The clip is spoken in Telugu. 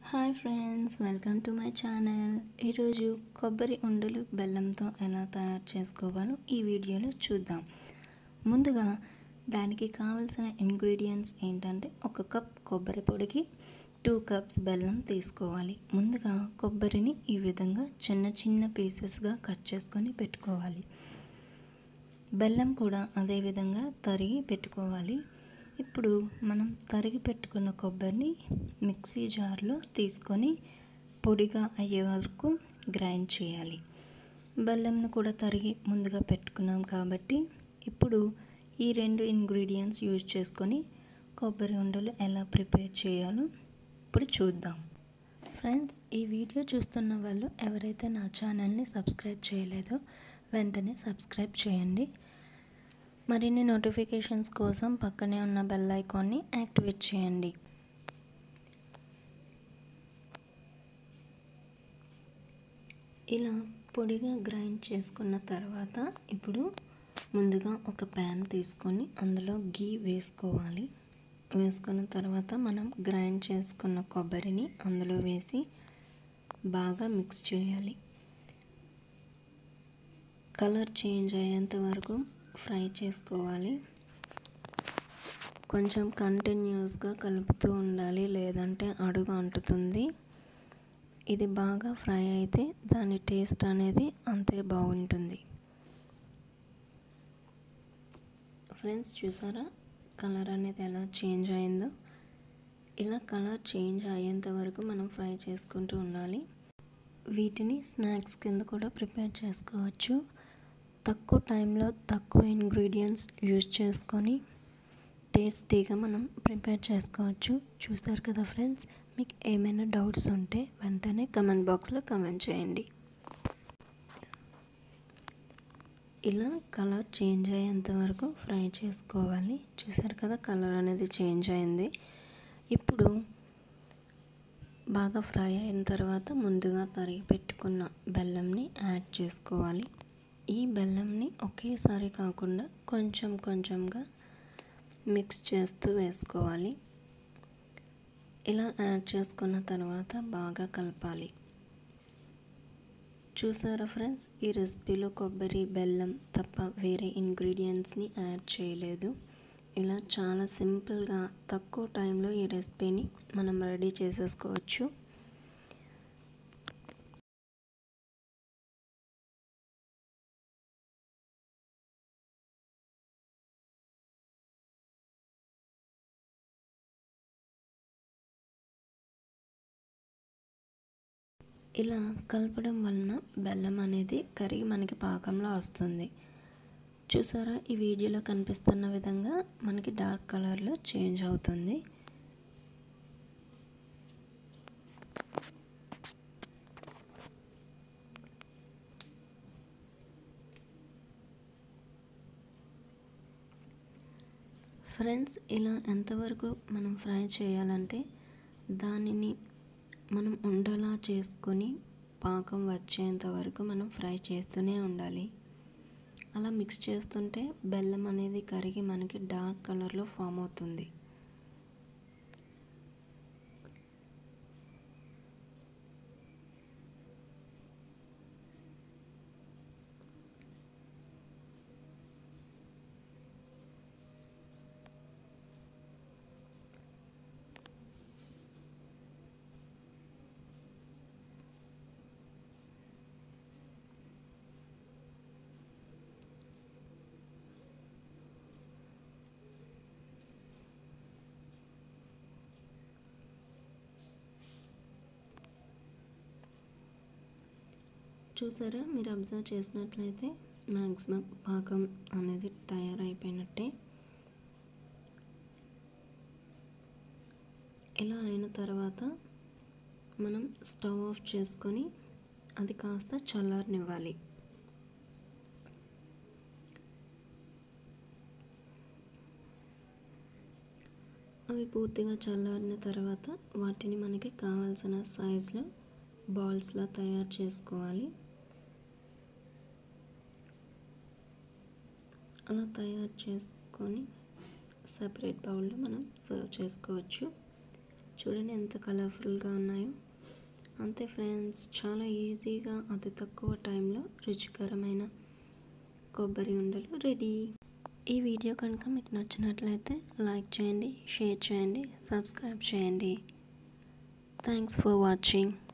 hi friends welcome to my channel ఈరోజు కొబ్బరి ఉండలు బెల్లంతో ఎలా తయారు చేసుకోవాలో ఈ వీడియోలో చూద్దాం ముందుగా దానికి కావలసిన ఇంగ్రీడియంట్స్ ఏంటంటే ఒక కప్ కొబ్బరి పొడికి టూ కప్స్ బెల్లం తీసుకోవాలి ముందుగా కొబ్బరిని ఈ విధంగా చిన్న చిన్న పీసెస్గా కట్ చేసుకొని పెట్టుకోవాలి బెల్లం కూడా అదే విధంగా తరిగి పెట్టుకోవాలి ఇప్పుడు మనం తరిగి పెట్టుకున్న కొబ్బరిని మిక్సీ జార్లో తీసుకొని పొడిగా అయ్యే వరకు గ్రైండ్ చేయాలి బెల్లంను కూడా తరిగి ముందుగా పెట్టుకున్నాం కాబట్టి ఇప్పుడు ఈ రెండు ఇంగ్రీడియంట్స్ యూజ్ చేసుకొని కొబ్బరి ఉండలు ఎలా ప్రిపేర్ చేయాలో ఇప్పుడు చూద్దాం ఫ్రెండ్స్ ఈ వీడియో చూస్తున్న వాళ్ళు ఎవరైతే నా ఛానల్ని సబ్స్క్రైబ్ చేయలేదో వెంటనే సబ్స్క్రైబ్ చేయండి మరిన్ని నోటిఫికేషన్స్ కోసం పక్కనే ఉన్న బెల్ ఐకాన్ని యాక్టివేట్ చేయండి ఇలా పొడిగా గ్రైండ్ చేసుకున్న తర్వాత ఇప్పుడు ముందుగా ఒక ప్యాన్ తీసుకొని అందులో గీ వేసుకోవాలి వేసుకున్న తర్వాత మనం గ్రైండ్ చేసుకున్న కొబ్బరిని అందులో వేసి బాగా మిక్స్ చేయాలి కలర్ చేంజ్ అయ్యేంత వరకు ఫ్రై చేసుకోవాలి కొంచెం కంటిన్యూస్గా కలుపుతూ ఉండాలి లేదంటే అడుగు అంటుతుంది ఇది బాగా ఫ్రై అయితే దాని టేస్ట్ అనేది అంతే బాగుంటుంది ఫ్రెండ్స్ చూసారా కలర్ అనేది ఎలా చేంజ్ అయిందో ఇలా కలర్ చేంజ్ అయ్యేంత వరకు మనం ఫ్రై చేసుకుంటూ ఉండాలి వీటిని స్నాక్స్ కింద కూడా ప్రిపేర్ చేసుకోవచ్చు తక్కువ టైంలో తక్కువ ఇంగ్రీడియంట్స్ యూజ్ చేసుకొని టేస్టీగా మనం ప్రిపేర్ చేసుకోవచ్చు చూసారు కదా ఫ్రెండ్స్ మీకు ఏమైనా డౌట్స్ ఉంటే వెంటనే కమెంట్ బాక్స్లో కమెంట్ చేయండి ఇలా కలర్ చేంజ్ అయ్యేంత వరకు ఫ్రై చేసుకోవాలి చూసారు కదా కలర్ అనేది చేంజ్ అయింది ఇప్పుడు బాగా ఫ్రై అయిన తర్వాత ముందుగా తరిగి పెట్టుకున్న బెల్లంని యాడ్ చేసుకోవాలి ఈ బెల్లంని ఒకేసారి కాకుండా కొంచెం కొంచెంగా మిక్స్ చేస్తూ వేసుకోవాలి ఇలా యాడ్ చేసుకున్న తర్వాత బాగా కలపాలి చూసారా ఫ్రెండ్స్ ఈ రెసిపీలో కొబ్బరి బెల్లం తప్ప వేరే ఇంగ్రీడియంట్స్ని యాడ్ చేయలేదు ఇలా చాలా సింపుల్గా తక్కువ టైంలో ఈ రెసిపీని మనం రెడీ చేసేసుకోవచ్చు ఇలా కలపడం వలన బెల్లం అనేది కరిగి మనకి పాకంలో వస్తుంది చూసారా ఈ వీడియోలో కనిపిస్తున్న విధంగా మనకి డార్క్ కలర్లో చేంజ్ అవుతుంది ఫ్రెండ్స్ ఇలా ఎంతవరకు మనం ఫ్రై చేయాలంటే దానిని మనం ఉండలా చేసుకొని పాకం వచ్చేంత వరకు మనం ఫ్రై చేస్తూనే ఉండాలి అలా మిక్స్ చేస్తుంటే బెల్లం అనేది కరిగి మనకి డార్క్ కలర్లో ఫామ్ అవుతుంది చూసారా మీరు అబ్జర్వ్ చేసినట్లయితే మ్యాక్సిమం పాకం అనేది తయారైపోయినట్టే ఇలా అయిన తర్వాత మనం స్టవ్ ఆఫ్ చేసుకొని అది కాస్త చల్లారనివ్వాలి అవి పూర్తిగా చల్లారిన తర్వాత వాటిని మనకి కావాల్సిన సైజులో బాల్స్లా తయారు చేసుకోవాలి అలా తయారు చేసుకొని సపరేట్ బౌల్లో మనం సర్వ్ చేసుకోవచ్చు చూడండి ఎంత కలర్ఫుల్గా ఉన్నాయో అంతే ఫ్రెండ్స్ చాలా ఈజీగా అతి తక్కువ టైంలో రుచికరమైన కొబ్బరి ఉండలు రెడీ ఈ వీడియో కనుక మీకు నచ్చినట్లయితే లైక్ చేయండి షేర్ చేయండి సబ్స్క్రైబ్ చేయండి థ్యాంక్స్ ఫర్ వాచింగ్